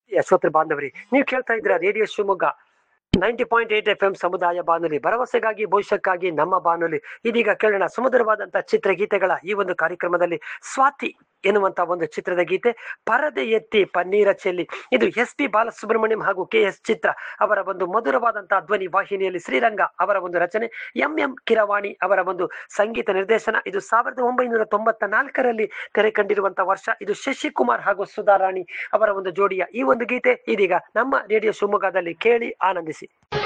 ಯಶೋತ್ರ ಬಾಂಧವರಿ ನೀವು ಕೇಳ್ತಾ ಇದ್ರ radio Shivamogga ninety point eight F M ಸಮುದಾಯ ಬಾನುಲಿ ಭರವಸೆಗಾಗಿ ಭವಿಷ್ಯಕ್ಕಾಗಿ ನಮ್ಮ ಬಾನುಲಿ ಇದೀಗ ಕೇಳೋಣ ಸುಮಧುರವಾದಂತಹ ಚಿತ್ರಗೀತೆಗಳ ಈ ಒಂದು ಕಾರ್ಯಕ್ರಮದಲ್ಲಿ ಸ್ವಾತಿ ಎನ್ನುವಂತ ಒಂದು ಚಿತ್ರದ ಗೀತೆ ಪರದೆ ಎತ್ತಿ ಪನ್ನೀರ ಚೆಲ್ಲಿ ಇದು ಎಸ್ ಪಿ ಬಾಲಸುಬ್ರಹ್ಮಣ್ಯಂ ಹಾಗೂ ಕೆ ಎಸ್ ಚಿತ್ರ ಅವರ ಒಂದು ಮಧುರವಾದಂತಹ ಧ್ವನಿ ವಾಹಿನಿಯಲ್ಲಿ ಶ್ರೀರಂಗ ಅವರ ಒಂದು ರಚನೆ ಎಂ ಎಂ ಕಿರವಾಣಿ ಅವರ ಒಂದು ಸಂಗೀತ ನಿರ್ದೇಶನ ಇದು ಸಾವಿರದ ಒಂಬೈನೂರ ತೊಂಬತ್ತ ನಾಲ್ಕರಲ್ಲಿ ತೆರೆ ಕಂಡಿರುವಂತಹ ವರ್ಷ ಇದು ಶಶಿಕುಮಾರ್ ಹಾಗೂ ಸುಧಾರಾಣಿ ಅವರ ಒಂದು ಜೋಡಿಯ ಈ ಒಂದು ಗೀತೆ ಇದೀಗ ನಮ್ಮ ರೇಡಿಯೋ ಶಿವಮೊಗ್ಗದಲ್ಲಿ ಕೇಳಿ ಆನಂದಿಸಿ